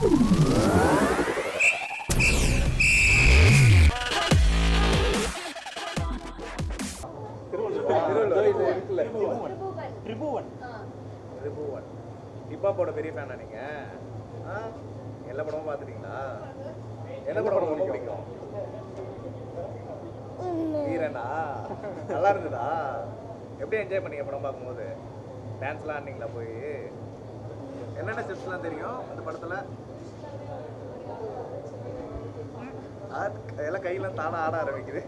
ரிபுவன் ஹிப்ஹாப்போட பெரிய ஃபேனா நீங்க ஆ? எல்லா படமும் பார்த்துட்டீங்களா என்ன படம் ரொம்ப பிடிக்கும் வீரனா நல்லா இருந்ததா எப்படி என்ஜாய் பண்ணீங்க படம் பார்க்கும்போது டான்ஸ்லாம் ஆடினீங்களா போய் என்னென்ன ஸ்டெப்ஸ்லாம் தெரியும் அந்த படத்துல ஆட்- எல்லாம் கையெல்லாம் தானா ஆட ஆரம்பிக்குது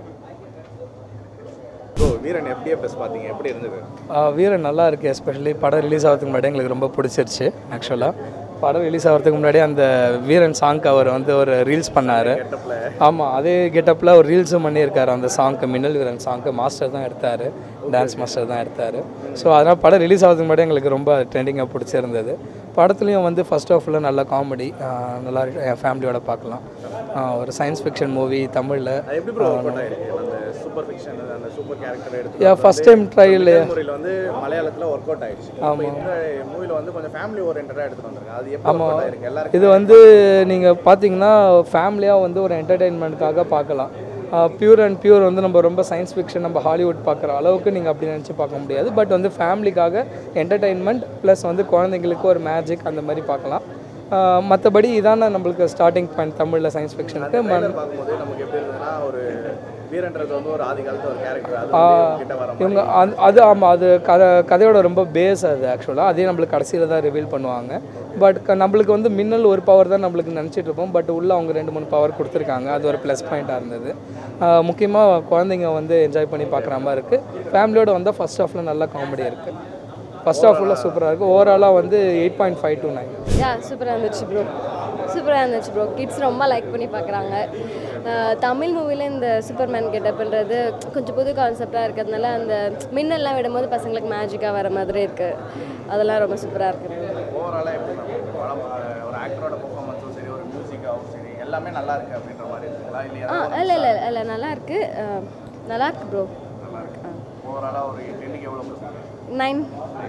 ப்ரோ வீரன் எஃப்டிஎஃப்எஸ் பார்த்தீங்க எப்படி இருந்தது ஆஹ் வீரன் நல்லா இருக்குது எஸ்பெஷலி படம் ரிலீஸ் ஆகிறதுக்கு முன்னாடி எங்களுக்கு ரொம்ப பிடிச்சிருச்சு ஆக்சுவலாக படம் ரிலீஸ் ஆகிறதுக்கு முன்னாடி அந்த வீரன் சாங்க்கு அவர் வந்து ஒரு ரீல்ஸ் பண்ணார் ஆமாம் அதே கெட்டப்பில் ஒரு ரீல்ஸும் பண்ணியிருக்காரு அந்த சாங்க்கு மின்னல் வீரன் சாங்க்கு மாஸ்டர் தான் எடுத்தார் டான்ஸ் மாஸ்டர் தான் எடுத்தார் ஸோ அதனால் படம் ரிலீஸ் ஆகிறதுக்கு முன்னாடி எங்களுக்கு ரொம்ப ட்ரெண்டிங்காக பிடிச்சிருந்தது படத்துலையும் வந்து ஃபர்ஸ்ட் ஆஃப் ஃபுல்லாக நல்ல காமெடி நல்லா இருக்கு. என் ஃபேமிலியோட பார்க்கலாம் ஆஹ் ஒரு சயின்ஸ் ஃபிக்ஷன் மூவி தமிழில் அது எப்படி ப்ரோ ஒர்க் அவுட் ஆயிருக்கு அந்த சூப்பர் ஃபிக்ஷன் அந்த சூப்பர் கேரக்டர் எடுத்து யா ஃபஸ்ட் டைம் ட்ரையல் முறையில் வந்து மலையாளத்துல ஒர்க் அவுட் ஆயிடுச்சு இப்போ இந்த மூவில வந்து கொஞ்சம் ஃபேமிலி ஓரியன்டா எடுத்துட்டு வந்திருக்காங்க அது எப்படி ஒர்க் அவுட் ஆயிருக்கு எல்லாருக்கும் இது வந்து நீங்கள் பார்த்தீங்கன்னா ஃபேமிலியாக வந்து ஒரு என்டர்டெயின்மெண்ட்காக பார்க்கலாம் பியூர் அண்ட் பியூர் வந்து நம்ம ரொம்ப சயின்ஸ் ஃபிக்ஷன் நம்ம ஹாலிவுட் பார்க்குற அளவுக்கு நீங்கள் அப்படி நினச்சி பார்க்க முடியாது பட் வந்து ஃபேமிலிக்காக என்டர்டெயின்மெண்ட் ப்ளஸ் வந்து குழந்தைங்களுக்கு ஒரு மேஜிக் அந்த மாதிரி பார்க்கலாம் மற்றபடி இதான நம்மளுக்கு ஸ்டார்டிங் பாயிண்ட் தமிழில் சயின்ஸ் ஃபிக்ஷனுக்கு trailer பார்க்கும்போது நமக்கு எப்படி இருந்ததுன்னா ஒரு வீரன்றது வந்து ஒரு ஆதி காலத்து ஒரு கேரக்டர் அது வந்து கிட்ட வர இவங்க அது அது ஆமாம் அது கதை கதையோட ரொம்ப பேஸ் அது ஆக்சுவலாக அதே நம்மளுக்கு கடைசியில் தான் ரிவீல் பண்ணுவாங்க பட் நம்மளுக்கு வந்து மின்னல் ஒரு பவர் தான் நம்மளுக்கு நினச்சிட்டு இருப்போம் பட் உள்ள அவங்க ரெண்டு மூணு பவர் கொடுத்துருக்காங்க அது ஒரு ப்ளஸ் பாயிண்ட்டாக இருந்தது முக்கியமாக குழந்தைங்க வந்து என்ஜாய் பண்ணி பார்க்குற மாதிரி இருக்குது ஃபேமிலியோட வந்தால் ஃபஸ்ட் ஹாஃபில் நல்ல காமெடி இருக்குது ஃபஸ்ட் ஹாஃப் ஃபுல்லாக சூப்பராக இருக்குது ஓவராலாக வந்து eight point five two nine yeah சூப்பராக இருந்துச்சு ப்ரோ சூப்பராக இருந்துச்சு ப்ரோ கிட்ஸ் ரொம்ப லைக் பண்ணி பார்க்குறாங்க தமிழ் மூவியில் இந்த சூப்பர்மேன் கெட்டப்ன்றது கொஞ்சம் புது கான்செப்டாக இருக்கிறதுனால அந்த மின்னல்லாம் விடும்போது பசங்களுக்கு மேஜிக்காக வர மாதிரி இருக்குது அதெல்லாம் ரொம்ப சூப்பராக இருக்குது ஓவராலாக எப்படி நம்ம படம் அஹ், ஒரு ஆக்டரோட பெர்ஃபார்மன்ஸும் சரி ஒரு மியூசிக்காகவும் சரி எல்லாமே நல்லா இருக்கு அப்படின்ற மாதிரி இருக்குங்களா இல்லையா ஆ இல்லை இல்லை இல்லை நல்லா இருக்கு அஹ், நல்லா இருக்கு ப்ரோ நல்லா இருக்கு ஓவராலாக ஒரு டென்னுக்கு எவ்வளோ கொடுக்குறீங்க நைன்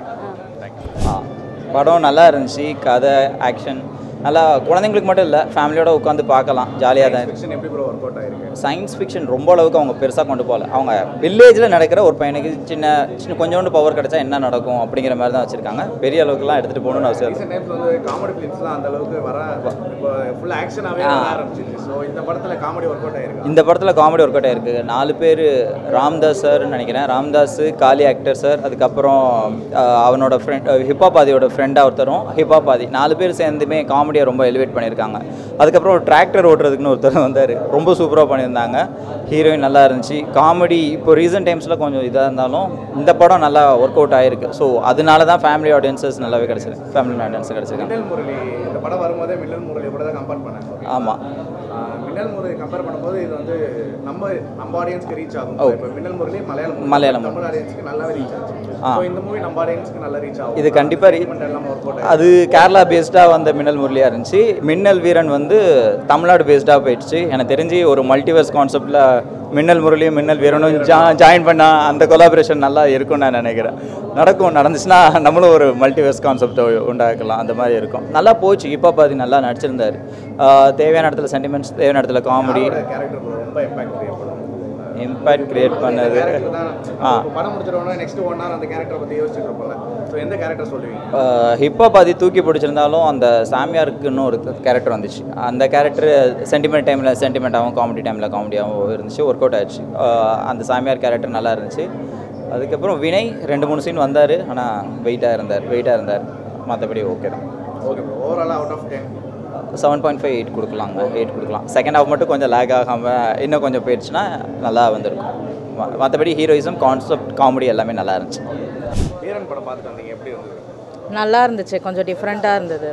ஆ ஆ படம் நல்லா இருந்துச்சு கதை ஆக்ஷன் நல்லா குழந்தைங்களுக்கு மட்டும் இல்லை ஃபேமிலியோட உட்காந்து பார்க்கலாம் ஜாலியாக தான் ஃபிக்ஷன் எப்படி ப்ரோ ஒர்க் அவுட் ஆயிருக்கு சயின்ஸ் ஃபிக்ஷன் ரொம்ப அளவுக்கு அவங்க பெருசாக கொண்டு போகல அவங்க வில்லேஜில் நடக்கிற ஒரு பையனுக்கு சின்ன சின்ன கொஞ்சோண்டு பவர் கிடைச்சா என்ன நடக்கும் அப்படிங்கிற மாதிரி தான் வச்சுருக்காங்க பெரிய அளவுக்குலாம் எடுத்துகிட்டு போகணும்னு அவசியம் இல்லை ரீசெண்ட் டைம்ஸ் வந்து காமெடி ஃபிலிம்ஸ்லாம் அந்த அளவுக்கு வர இப்போ ஃபுல் ஆக்ஷனாகவே வர ஆரம்பிச்சிருக்கு ஸோ இந்த படத்தில் காமெடி ஒர்க் அவுட் ஆயிருக்கு இந்த படத்தில் காமெடி ஒர்க் அவுட் ஆயிருக்கு நாலு பேர் ராம்தாஸ் சார்னு நினைக்கிறேன் ராம்தாஸ் காளி ஆக்டர் சார் அதுக்கப்புறம் அஹ், அவனோட ஃப்ரெண்ட் ஹிப்ஹாப் ஆதியோட ஃப்ரெண்டாக ஒருத்தரும் ஹிப்ஹாப் ஆதி நாலு பேர் சேர்ந்துமே காமெடியை ரொம்ப எலிவேட் பண்ணியிருக்காங்க அதுக்கப்புறம் ஒரு டிராக்டர் ஓட்டுறதுக்குன்னு ஒருத்தர் வந்தார் ரொம்ப சூப்பராக பண்ணியிருந்தாங்க ஹீரோயின் நல்லா இருந்துச்சு காமெடி இப்போ ரீசெண்ட் டைம்ஸில் கொஞ்சம் இதாக இருந்தாலும் இந்த படம் நல்லா ஒர்க் அவுட் ஆயிருக்கு ஸோ அதனால தான் ஃபேமிலி ஆடியன்சஸ் நல்லாவே கிடச்சிருக்கு ஃபேமிலி ஆடியன்ஸ் கிடச்சிருக்காங்க மின்னல் முரளி இந்த படம் வரும்போதே மின்னல் முரளி கூட தான் கம்பேர் பண்ணேன் ஆமாம் ஆஹ் மின்னல் முரளி கம்பேர் பண்ணும்போது இது வந்து நம்ம நம்ம ஆடியன்ஸ்க்கு ரீச் ஆகும் இப்போ மின்னல் முரளி மலையாளம் மலையாளம். தமிழ் ஆடியன்ஸ்க்கு நல்லாவே ரீச் ஆச்சு ஆ. ஸோ இந்த மூவி நம்ம ஆடியன்ஸ்க்கு நல்லா ரீச் ஆகும் இது கண்டிப்பாக ரீ எல்லாம் ஒர்க் அவுட் அது கேரளா பேஸ்டாக வந்த மின்னல் முரளியாக இருந்துச்சு மின்னல் வீரன் வந்து தமிழ்நாடு பேஸ்டாக போயிடுச்சு எனக்கு தெரிஞ்சு ஒரு மல்டிவர்ஸ் கான்செப்டில் மின்னல் முரளியும் மின்னல் வீரனும் ஜா ஜாயின் பண்ணால் அந்த கொலாபரேஷன் நல்லா இருக்கும்னு நான் நினைக்கிறேன் நடக்கும் நடந்துச்சுன்னா நம்மளும் ஒரு மல்டிவர்ஸ் கான்செப்டை உண்டாக்கலாம் அந்த மாதிரி இருக்கும் நல்லா போச்சு இப்போ பாதி நல்லா நடிச்சிருந்தார் ஆஹ் தேவையான இடத்துல சென்டிமெண்ட்ஸ் தேவையான இடத்துல காமெடி கேரக்டர் ரொம்ப இம்பாக்ட் கிரியேட் பண்ணும் இம்பேக்ட் கிரியேட் பண்ணது கேரக்டர் தான் ஆ. இப்போ படம் முடிச்சிடோன்னா நெக்ஸ்ட் ஒன் ஹவர் அந்த கேரக்டரை பற்றி யோசிச்சுட்டு இருப்போம்ல ஸோ எந்த கேரக்டர் சொல்லுவீங்க ஹிப்ஹாப் அது தூக்கி பிடிச்சிருந்தாலும் அந்த சாமியாருக்குன்னு ஒரு கேரக்டர் வந்துச்சு அந்த கேரக்டர் சென்டிமெண்ட் டைமில் சென்டிமெண்ட்டாகவும் காமெடி டைமில் காமெடியாகவும் இருந்துச்சு ஒர்க் அவுட் ஆயிடுச்சு அஹ் அந்த சாமியார் கேரக்டர் நல்லா இருந்துச்சு அதுக்கப்புறம் வினய் ரெண்டு மூணு சீன் வந்தார் ஆனால் வெயிட்டாக இருந்தார் வெயிட்டாக இருந்தார் மற்றபடி ஓகே தான் ஓகே ப்ரோ ஓவராலாக out of ten seven point five eight கொடுக்கலாங்க எயிட் கொடுக்கலாம் செகண்ட் ஹாஃப் மட்டும் கொஞ்சம் லேக் ஆகாமல் இன்னும் கொஞ்சம் போயிடுச்சுன்னா நல்லா வந்திருக்கும் ம- மற்றபடி ஹீரோயிசம் கான்செப்ட் காமெடி எல்லாமே நல்லா இருந்துச்சு வீரன் படம் பார்த்துட்டு வந்தீங்க எப்படி இருந்தது நல்லா இருந்துச்சு கொஞ்சம் டிஃப்ரெண்ட்டாக இருந்தது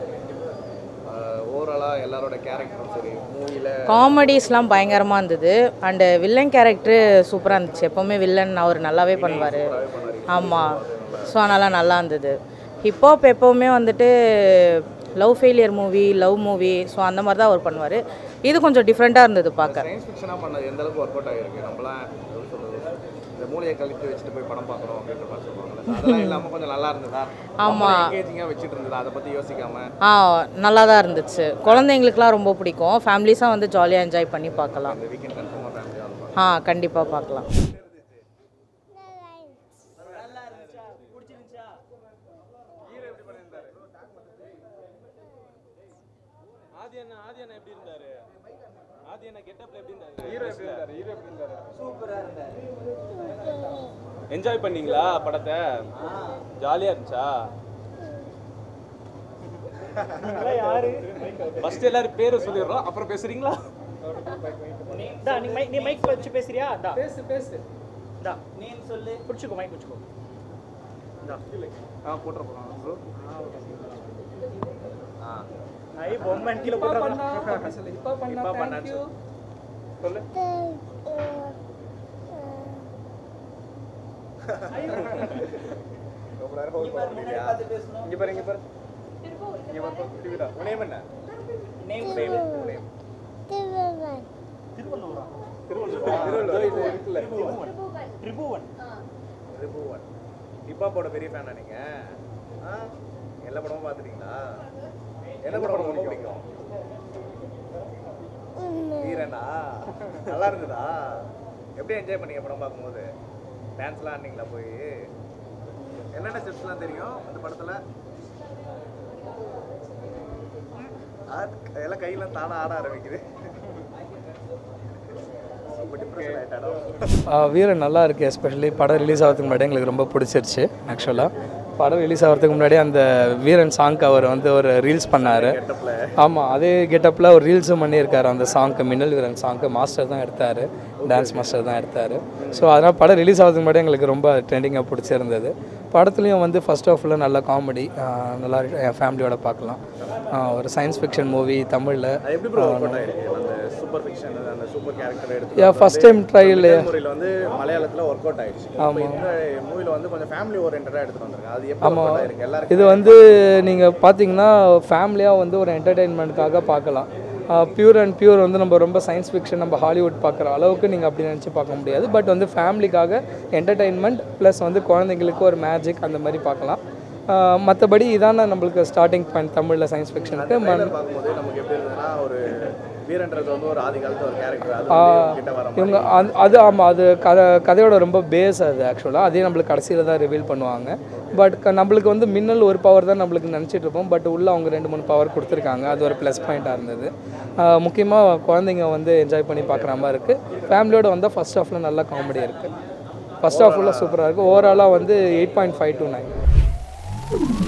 ஓவராலாக எல்லாரோட கேரக்டரும் சரி மூவியில் காமெடிஸ்லாம் பயங்கரமாக இருந்தது அண்டு வில்லன் கேரக்டரு சூப்பராக இருந்துச்சு எப்போவுமே வில்லன் அவர் நல்லாவே பண்ணுவார் ஆமாம் ஸோ அதனால் நல்லா இருந்தது ஹிப்ஹாப் எப்போவுமே வந்துட்டு love failure movie love movie so அந்த மாதிரி தான் அவர் பண்ணுவார் இது கொஞ்சம் டிஃப்ரெண்ட்டாக இருந்தது பார்க்க சயின்ஸ் ஃபிக்ஷனாக பண்ணது எந்த அளவுக்கு ஒர்க் அவுட் ஆகிருக்கு நம்மளாம் எப்படி சொல்கிறது இந்த மூளையை கழித்து வச்சுட்டு போய் படம் பார்க்கணும் அப்படின்ற மாதிரி சொல்லுவாங்கல்ல So அதெல்லாம் இல்லாமல் கொஞ்சம் நல்லா இருந்ததா ஆமா. எங்கேஜிங்காக வச்சுட்டு இருந்ததா அதை பற்றி யோசிக்காம ஆ நல்லா தான் இருந்துச்சு குழந்தைங்களுக்குலாம் ரொம்ப பிடிக்கும் ஃபேமிலிஸாக வந்து ஜாலியாக என்ஜாய் பண்ணி பார்க்கலாம் இந்த வீக்கெண்ட் கன்ஃபார்மாக ஃபேமிலி வந்து ஆ கண்டிப்பாக பார்க்கலாம் ஆதி அண்ணா ஆதி அண்ணா எப்படி இருந்தாரு ஆதி அண்ணா கெட்டப்ல எப்படி இருந்தாரு ஹீரோ எப்படி இருந்தாரு ஹீரோ எப்படி இருந்தாரு சூப்பரா இருந்தாரு என்ஜாய் பண்ணீங்களா படத்தை ஜாலியா இருந்துச்சா யாரு ஃபர்ஸ்ட் எல்லாரும் பேரை சொல்லிடுறோம் அப்புறம் பேசுறீங்களா டா நீ மைக் நீ மைக் வச்சு பேசுறியா டா பேசு பேசு டா நீ சொல்லு புடிச்சுக்கோ மைக் புடிச்சுக்கோ ஆ போட்டுற போகிறோம் ப்ரோ ஆ ஐ பொம்மை கீழ போடுறா இப்போ பண்ணாச்சு சொல்லு ரொம்ப நேரம் hold பண்ண முடியலையா? இங்க பாரு இங்க பாரு இங்க பாரு திருவிடா உன் name என்ன நேம் Name. திருவள்ளூரா திருவள்ளுவர் இது இருக்குல்ல திரிபுவன் ரிபுவன் ஹிப்ஹாப்போட பெரிய ஃபேனா நீங்க ஆ எல்லா படமும் பார்த்துட்டீங்களா என்ன படம் ரொம்ப பிடிக்கும் வீரனா நல்லா இருந்ததா எப்படி என்ஜாய் பண்ணீங்க படம் பார்க்கும்போது டான்ஸ்லாம் ஆடினீங்களா போய் என்னென்ன ஸ்டெப்ஸ்லாம் தெரியும் அந்த படத்துல ஆ- எல்லாம் கையெல்லாம் தானா ஆட ஆரம்பிக்குது ரொம்ப டிப்ரெஷன் ஆயிட்டாடோ ஆஹ் வீரன் நல்லா இருக்குது எஸ்பெஷலி படம் ரிலீஸ் ஆகிறதுக்கு முன்னாடி எங்களுக்கு ரொம்ப பிடிச்சிருச்சு ஆக்சுவலாக படம் ரிலீஸ் ஆகிறதுக்கு முன்னாடி அந்த வீரன் சாங்க்கு அவர் வந்து ஒரு ரீல்ஸ் பண்ணார் ஆமாம் அதே கெட்டப்பில் ஒரு ரீல்ஸும் பண்ணியிருக்காரு அந்த சாங்க்கு மின்னல் வீரன் சாங்க்கு மாஸ்டர் தான் எடுத்தார் டான்ஸ் மாஸ்டர் தான் எடுத்தார் ஸோ அதனால் படம் ரிலீஸ் ஆகிறதுக்கு முன்னாடி எங்களுக்கு ரொம்ப ட்ரெண்டிங்காக பிடிச்சிருந்தது படத்துலையும் வந்து ஃபர்ஸ்ட் ஆஃப் ஃபுல்லாக நல்ல காமெடி நல்லா இருக்கு. என் ஃபேமிலியோட பார்க்கலாம் ஆஹ் ஒரு சயின்ஸ் ஃபிக்ஷன் மூவி தமிழில் அது எப்படி ப்ரோ ஒர்க் அவுட் ஆயிருக்கு அந்த சூப்பர் ஃபிக்ஷன் அந்த சூப்பர் கேரக்டர் எடுத்து Yeah, first time trial. முறையில் வந்து மலையாளத்துல ஒர்க் அவுட் ஆயிடுச்சு இப்போ இந்த மூவில வந்து கொஞ்சம் ஃபேமிலி ஓரியன்டா எடுத்துட்டு வந்திருக்காங்க அது எப்படி ஒர்க் அவுட் ஆயிருக்கு எல்லாருக்கும் இது வந்து நீங்கள் பார்த்தீங்கன்னா ஃபேமிலியாக வந்து ஒரு என்டர்டெயின்மெண்ட்காக பார்க்கலாம் பியூர் அண்ட் பியூர் வந்து நம்ம ரொம்ப சயின்ஸ் ஃபிக்ஷன் நம்ம ஹாலிவுட் பார்க்குற அளவுக்கு நீங்கள் அப்படி நினச்சி பார்க்க முடியாது பட் வந்து ஃபேமிலிக்காக என்டர்டெயின்மெண்ட் ப்ளஸ் வந்து குழந்தைங்களுக்கு ஒரு மேஜிக் அந்த மாதிரி பார்க்கலாம் மற்றபடி இதான நம்மளுக்கு ஸ்டார்டிங் பாயிண்ட் தமிழில் சயின்ஸ் ஃபிக்ஷனுக்கு trailer பார்க்கும்போது நமக்கு எப்படி இருந்ததுன்னா ஒரு வீரன்றது வந்து ஒரு ஆதி காலத்து ஒரு கேரக்டர் அது வந்து கிட்ட வர இவங்க அது அது ஆமாம் அது கதை கதையோட ரொம்ப பேஸ் அது ஆக்சுவலாக அதே நம்மளுக்கு கடைசியில் தான் ரிவீல் பண்ணுவாங்க பட் நம்மளுக்கு வந்து மின்னல் ஒரு பவர் தான் நம்மளுக்கு நினச்சிட்டு இருப்போம் பட் உள்ள அவங்க ரெண்டு மூணு பவர் கொடுத்துருக்காங்க அது ஒரு ப்ளஸ் பாயிண்ட்டாக இருந்தது முக்கியமாக குழந்தைங்க வந்து என்ஜாய் பண்ணி பார்க்குற மாதிரி இருக்குது ஃபேமிலியோட வந்தால் ஃபஸ்ட் ஹாஃபில் நல்லா காமெடி இருக்குது ஃபஸ்ட் ஹாஃப் ஃபுல்லாக சூப்பராக இருக்குது ஓவராலாக வந்து eight point five two nine